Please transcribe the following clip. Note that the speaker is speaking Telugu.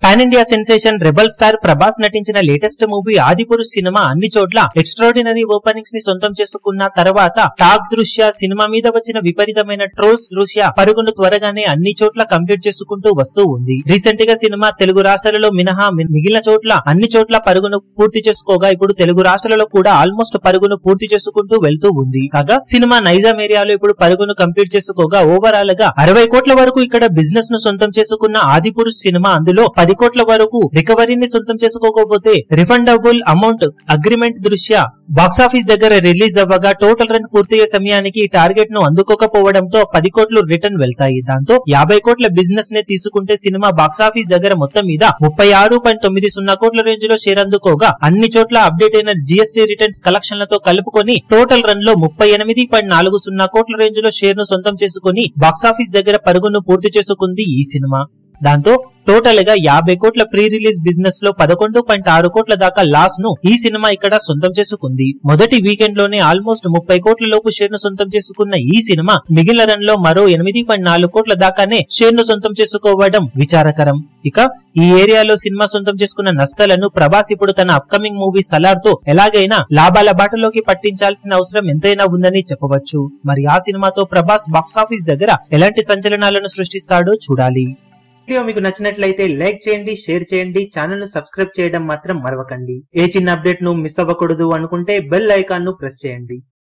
pan India sensation rebel star Prabhas నటించిన లేటెస్ట్ మూవీ ఆదిపురుష్ సినిమా అన్ని చోట్ల ఎక్స్ట్రాడినరీ ఓపెనింగ్స్ ని సొంతం చేసుకున్న తర్వాత టాక్ దృశ్య సినిమా మీద వచ్చిన విపరీతమైన ట్రోల్స్ దృశ్య పరుగును త్వరగానే అన్ని చోట్ల కంప్లీట్ చేసుకుంటూ వస్తూ ఉంది రీసెంట్ గా సినిమా తెలుగు రాష్ట్రాలలో మినహా మి- మిగిలిన చోట్ల అన్ని చోట్ల పరుగును పూర్తి చేసుకోగా ఇప్పుడు తెలుగు రాష్ట్రాలలో కూడా ఆల్మోస్ట్ పరుగును పూర్తి చేసుకుంటూ వెళ్తూ ఉంది కాగా సినిమా నైజాం ఏరియాలో ఇప్పుడు పరుగును కంప్లీట్ చేసుకోగా ఓవరాల్ గా అరవై కోట్ల వరకు ఇక్కడ బిజినెస్ ను సొంతం చేసుకున్న ఆదిపురుష్ సినిమా అందులో పది కోట్ల వరకు రికవరీని సొంతం చేసుకోకపోతే రిఫండబుల్ అమౌంట్ అగ్రిమెంట్ దృష్ట్యా బాక్సాఫీస్ దగ్గర రిలీజ్ అవ్వగా టోటల్ రన్ పూర్తయ్యే సమయానికి టార్గెట్ ను అందుకోకపోవడంతో పది కోట్లు రిటర్న్ వెళ్తాయి దాంతో యాభై కోట్ల బిజినెస్ నే తీసుకుంటే సినిమా బాక్సాఫీస్ దగ్గర మొత్తం మీద ముప్పై ఆరు పాయింట్ తొమ్మిది సున్నా కోట్ల రేంజ్ లో షేర్ అందుకోగా అన్ని చోట్ల అప్డేట్ అయిన జిఎస్టీ రిటర్న్స్ కలెక్షన్లతో కలుపుకొని టోటల్ రన్ లో ముప్పై ఎనిమిది పాయింట్ నాలుగు సున్నా కోట్ల రేంజ్ లో షేర్ ను సొంతం చేసుకుని బాక్సాఫీస్ దగ్గర పరుగును పూర్తి చేసుకుంది ఈ సినిమా దాంతో టోటల్ గా యాభై కోట్ల ప్రీ రిలీజ్ బిజినెస్ లో పదకొండు పాయింట్ ఆరు కోట్ల దాకా లాస్ ను ఈ సినిమా ఇక్కడ సొంతం చేసుకుంది మొదటి వీకెండ్ లోనే ఆల్మోస్ట్ ముప్పై కోట్ల లోపు షేర్ ను సొంతం చేసుకున్న ఈ సినిమా మిగిలిన రన్ లో మరో ఎనిమిది పాయింట్ నాలుగు కోట్ల దాకానే షేర్ ను సొంతం చేసుకోవడం విచారకరం ఇక ఈ ఏరియాలో సినిమా సొంతం చేసుకున్న నష్టాలను ప్రభాస్ ఇప్పుడు తన అప్కమింగ్ మూవీ సలార్ తో ఎలాగైనా లాభాల బాటలోకి పట్టించాల్సిన అవసరం ఎంతైనా ఉందని చెప్పవచ్చు మరి ఆ సినిమాతో ప్రభాస్ బాక్సాఫీస్ దగ్గర ఎలాంటి సంచలనాలను సృష్టిస్తాడో చూడాలి వీడియో మీకు నచ్చినట్లయితే లైక్ చేయండి షేర్ చేయండి ఛానల్ ను సబ్స్క్రైబ్ చేయడం మాత్రం మరవకండి ఏ చిన్న అప్డేట్ ను మిస్ అవ్వకూడదు అనుకుంటే బెల్ ఐకాన్ ను ప్రెస్ చేయండి